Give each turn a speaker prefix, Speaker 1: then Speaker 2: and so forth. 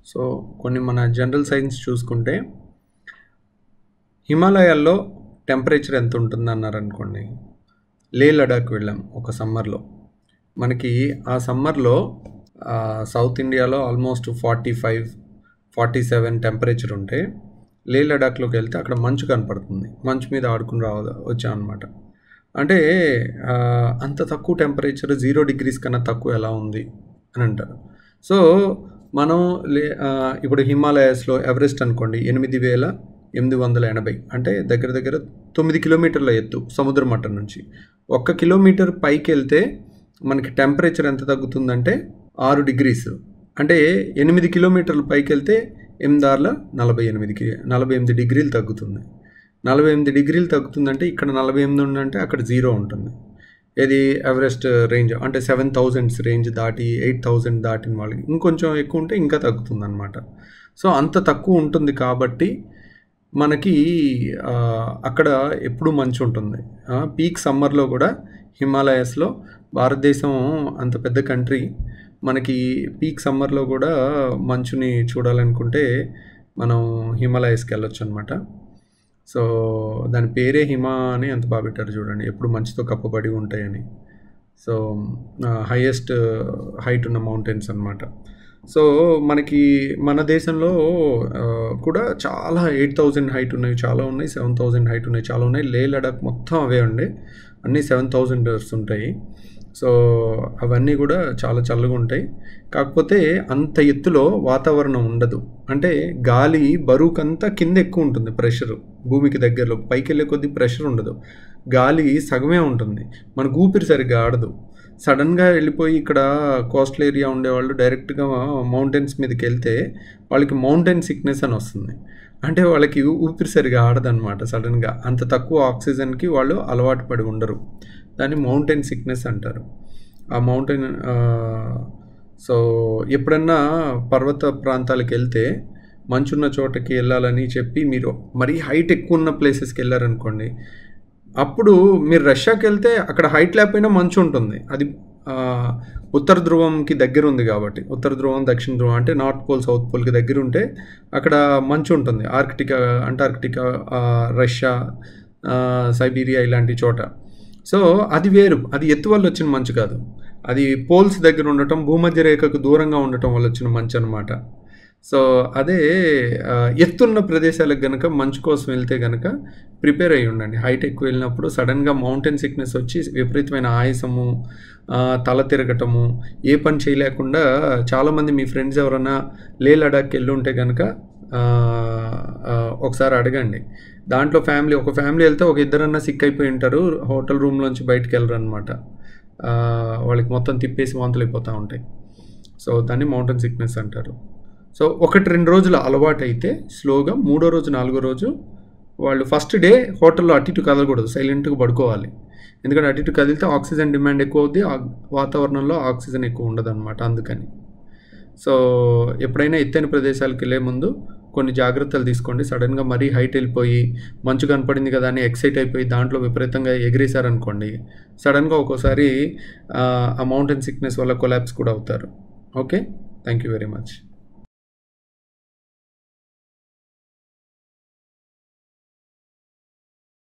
Speaker 1: so కొన్ని మన general science చూసుకుంటే హిమాలయాల్లో టెంపరేచర్ ఎంత ఉంటుంది అన్నారు అనుకోండి లే లడాక్ వెళ్ళాం ఒక సమ్మర్లో మనకి ఆ సమ్మర్లో సౌత్ ఇండియాలో almost forty five forty seven temperature ఉంటే లే లడాక్లోకి వెళ్తే అక్కడ మంచు కనపడుతుంది మంచు మీద ఆడుకుని రావ వచ్చాం అనమాట అంటే ఆ, అంత తక్కువ టెంపరేచర్ జీరో డిగ్రీస్ కన్నా తక్కువ ఎలా ఉంది అని అంటారు సో మనం లే ఆ, ఇప్పుడు హిమాలయాస్లో ఎవరెస్ట్ అనుకోండి ఎనిమిది వేల ఎనిమిది వందల ఎనభై అంటే దగ్గర దగ్గర తొమ్మిది కిలోమీటర్ల ఎత్తు సముద్ర మట్టం నుంచి ఒక్క కిలోమీటర్ పైకి వెళ్తే మనకి టెంపరేచర్ ఎంత తగ్గుతుందంటే ఆరు డిగ్రీస్ అంటే ఎనిమిది కిలోమీటర్లు పైకి వెళ్తే ఎనిమిదార్ల నలభై ఎనిమిదికి నలభై ఎనిమిది డిగ్రీలు తగ్గుతుంది నలభై ఎనిమిది డిగ్రీలు తగ్గుతుందంటే ఇక్కడ నలభై ఎనిమిది ఉందంటే అక్కడ జీరో ఉంటుంది ఇది ఎవరెస్ట్ రేంజ్ అంటే సెవెన్ థౌజండ్స్ రేంజ్ దాటి ఎయిట్ థౌజండ్ దాటిన వాళ్ళకి ఇంకొంచెం ఎక్కువ ఉంటే ఇంకా తగ్గుతుంది అనమాట సో అంత తక్కువ ఉంటుంది కాబట్టి మనకి ఆ, అక్కడ ఎప్పుడు మంచు ఉంటుంది పీక్ సమ్మర్లో కూడా హిమాలయస్లో భారతదేశం అంత పెద్ద కంట్రీ మనకి పీక్ సమ్మర్లో కూడా మంచుని చూడాలనుకుంటే మనం హిమాలయస్కి వెళ్ళొచ్చు అనమాట సో దాని పేరే హిమ అని అంత బాగా పెట్టారు చూడండి ఎప్పుడు మంచుతో కప్పబడి ఉంటాయని సో హైయెస్ట్ హైట్ ఉన్న మౌంటైన్స్ అన్నమాట సో మనకి మన దేశంలో ఆ, కూడా చాలా ఎయిట్ థౌజండ్ హైట్ ఉన్నాయి చాలా ఉన్నాయి సెవెన్ థౌజండ్ హైట్ ఉన్నాయి చాలా ఉన్నాయి లే లడాక్ మొత్తం అవే ఉండే అన్నీ సెవెన్ థౌజండర్స్ ఉంటాయి సో అవన్నీ కూడా చాలా చల్లగా ఉంటాయి కాకపోతే అంత ఎత్తులో వాతావరణం ఉండదు అంటే గాలి బరువుకంతా కింద ఎక్కువ ఉంటుంది ప్రెషర్ భూమికి దగ్గరలో పైకి వెళ్ళే కొద్దీ ప్రెషర్ ఉండదు గాలి సగమే ఉంటుంది మనకు ఊపిరి సరిగ్గా ఆడదు సడన్గా వెళ్ళిపోయి ఇక్కడ కోస్టల్ ఏరియా ఉండేవాళ్ళు డైరెక్ట్గా మౌంటైన్స్ మీదకి వెళ్తే వాళ్ళకి మౌంటైన్ సిక్నెస్ అని వస్తుంది అంటే వాళ్ళకి ఊపిరి సరిగా ఆడదన్నమాట సడన్గా అంత తక్కువ ఆక్సిజన్కి వాళ్ళు అలవాటు పడి ఉండరు దాన్ని మౌంటైన్ సిక్నెస్ అంటారు ఆ మౌంటైన్ సో ఎప్పుడన్నా పర్వత ప్రాంతాలకు వెళ్తే మంచున్న చోటకి వెళ్ళాలని చెప్పి మీరు మరీ హైట్ ఎక్కువ ఉన్న ప్లేసెస్కి వెళ్ళారనుకోండి అప్పుడు మీరు రష్యాకి వెళ్తే అక్కడ హైట్ లేకపోయినా మంచు ఉంటుంది అది ఆ, ఉత్తర ధ్రువంకి దగ్గర ఉంది కాబట్టి ఉత్తర ధ్రువం దక్షిణ ధ్రువం అంటే నార్త్ పోల్ సౌత్ పోల్కి దగ్గర ఉంటే అక్కడ మంచు ఉంటుంది ఆర్కిటికా అంటార్కిటికా ఆ, రష్యా ఆ, సైబీరియా ఇలాంటి చోట సో అది వేరు అది ఎత్తు వల్ల వచ్చిన మంచు కాదు అది పోల్స్ దగ్గర ఉండటం భూమధ్య రేఖకు దూరంగా ఉండటం వల్ల వచ్చిన మంచు అనమాట సో అదే ఆ, ఎత్తున్న ప్రదేశాలకు గనక మంచు కోసం వెళ్తే గనక ప్రిపేర్ అయ్యి ఉండండి హైట్ ఎక్కువ వెళ్ళినప్పుడు సడన్గా మౌంటైన్ సిక్నెస్ వచ్చి విపరీతమైన ఆయాసము ఆ, తల తిరగటము ఏ పని చేయలేకుండా చాలామంది మీ ఫ్రెండ్స్ ఎవరైనా లే లడాక్ వెళ్ళి ఉంటే కనుక ఒకసారి అడగండి దాంట్లో ఫ్యామిలీ ఒక ఫ్యామిలీ వెళ్తే ఒక ఇద్దరన్నా సిక్ అయిపోయి ఉంటారు హోటల్ రూమ్లోంచి బయటకు వెళ్ళరు అనమాట వాళ్ళకి మొత్తం తిప్పేసి వాంతులు అయిపోతూ ఉంటాయి సో దాన్ని మౌంటైన్ సిక్నెస్ అంటారు సో ఒకటి రెండు రోజులు అలవాటు అయితే స్లోగా మూడో రోజు నాలుగో రోజు వాళ్ళు ఫస్ట్ డే హోటల్లో అటు ఇటు కదలకూడదు సైలెంట్గా పడుకోవాలి ఎందుకంటే అటు ఇటు కదిలితే ఆక్సిజన్ డిమాండ్ ఎక్కువ అవుద్ది ఆ వాతావరణంలో ఆక్సిజన్ ఎక్కువ ఉండదు అనమాట అందుకని సో ఎప్పుడైనా ఎత్తైన ప్రదేశాలకు వెళ్ళే ముందు కొన్ని జాగ్రత్తలు తీసుకోండి సడన్గా మరీ హైట్ వెళ్ళిపోయి మంచు కనపడింది కదా అని ఎక్సైట్ అయిపోయి దాంట్లో విపరీతంగా ఎగిరేశారనుకోండి సడన్గా ఒక్కోసారి ఆ మౌంటైన్ సిక్నెస్ వల్ల కొలాప్స్ కూడా అవుతారు okay thank you very much